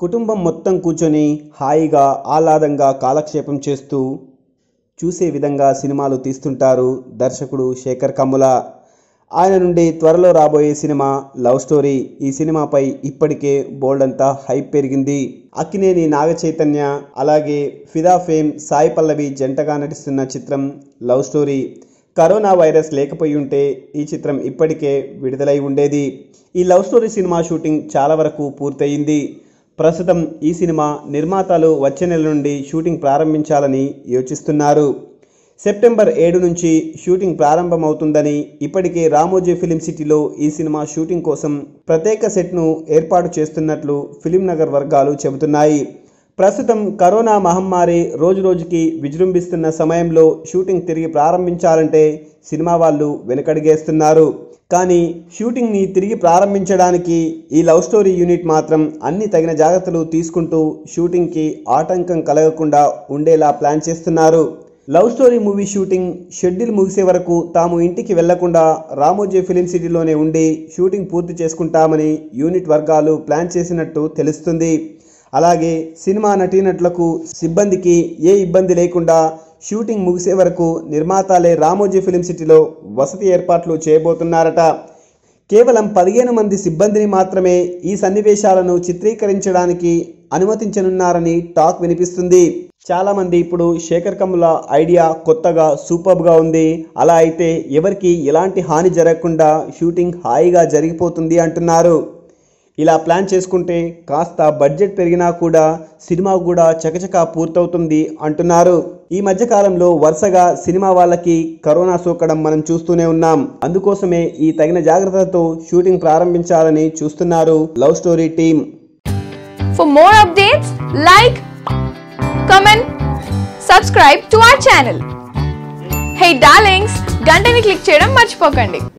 కుటుంబం మొత్తం కూర్చొని హాయిగా ఆహ్లాదంగా కాలక్షేపం చేస్తూ చూసే విధంగా సినిమాలు తీస్తుంటారు దర్శకుడు శేఖర్ కమ్ముల ఆయన నుండి త్వరలో రాబోయే సినిమా లవ్ స్టోరీ ఈ సినిమాపై ఇప్పటికే బోల్డ్ అంతా హైప్ పెరిగింది అక్కినేని నాగ చైతన్య అలాగే ఫిదా ఫేమ్ సాయి పల్లవి జంటగా నటిస్తున్న చిత్రం లవ్ స్టోరీ కరోనా వైరస్ లేకపోయి ఉంటే ఈ చిత్రం ఇప్పటికే విడుదలై ఉండేది ఈ లవ్ స్టోరీ సినిమా షూటింగ్ చాలా వరకు పూర్తయింది ప్రస్తుతం ఈ సినిమా నిర్మాతలు వచ్చే నెల నుండి షూటింగ్ ప్రారంభించాలని యోచిస్తున్నారు సెప్టెంబర్ ఏడు నుంచి షూటింగ్ ప్రారంభమవుతుందని ఇప్పటికే రామోజీ ఫిలిం సిటీలో ఈ సినిమా షూటింగ్ కోసం ప్రత్యేక సెట్ను ఏర్పాటు చేస్తున్నట్లు ఫిలిం నగర్ వర్గాలు చెబుతున్నాయి ప్రస్తుతం కరోనా మహమ్మారి రోజురోజుకి విజృంభిస్తున్న సమయంలో షూటింగ్ తిరిగి ప్రారంభించాలంటే సినిమా వాళ్ళు వెనకడిగేస్తున్నారు కానీ షూటింగ్ని తిరిగి ప్రారంభించడానికి ఈ లవ్ స్టోరీ యూనిట్ మాత్రం అన్ని తగిన జాగ్రత్తలు తీసుకుంటూ షూటింగ్కి ఆటంకం కలగకుండా ఉండేలా ప్లాన్ చేస్తున్నారు love story movie shooting schedule ముగిసే వరకు తాము ఇంటికి వెళ్లకుండా రామోజీ ఫిలిం సిటీలోనే ఉండి షూటింగ్ పూర్తి చేసుకుంటామని యూనిట్ వర్గాలు ప్లాన్ చేసినట్టు తెలుస్తుంది అలాగే సినిమా నటీనటులకు సిబ్బందికి ఏ ఇబ్బంది లేకుండా షూటింగ్ ముగిసే వరకు నిర్మాతలే రామోజీ ఫిలిం సిటీలో వసతి ఏర్పాట్లు చేయబోతున్నారట కేవలం పదిహేను మంది సిబ్బందిని మాత్రమే ఈ సన్నివేశాలను చిత్రీకరించడానికి అనుమతించనున్నారని టాక్ వినిపిస్తుంది చాలా మంది ఇప్పుడు శేఖర్ కమ్ముల ఐడియా కొత్తగా సూపర్గా ఉంది అలా అయితే ఎవరికి ఎలాంటి హాని జరగకుండా షూటింగ్ హాయిగా జరిగిపోతుంది అంటున్నారు ఇలా ప్లాన్ చేసుకుంటే కాస్త బడ్జెట్ పెరిగినా కూడా సినిమా కూడా చకచకా పూర్తవుతుంది అంటున్నారు ఈ మధ్య కాలంలో వరుసగా సినిమా వాళ్ళకి కరోనా సోకడం మనం చూస్తూనే ఉన్నాం అందుకోసమే ఈ తగిన జాగ్రత్తలతో షూటింగ్ ప్రారంభించాలని చూస్తున్నారు love story team For more updates, like, comment, subscribe to our channel. Hey darlings, గంటని click చేయడం మర్చిపోకండి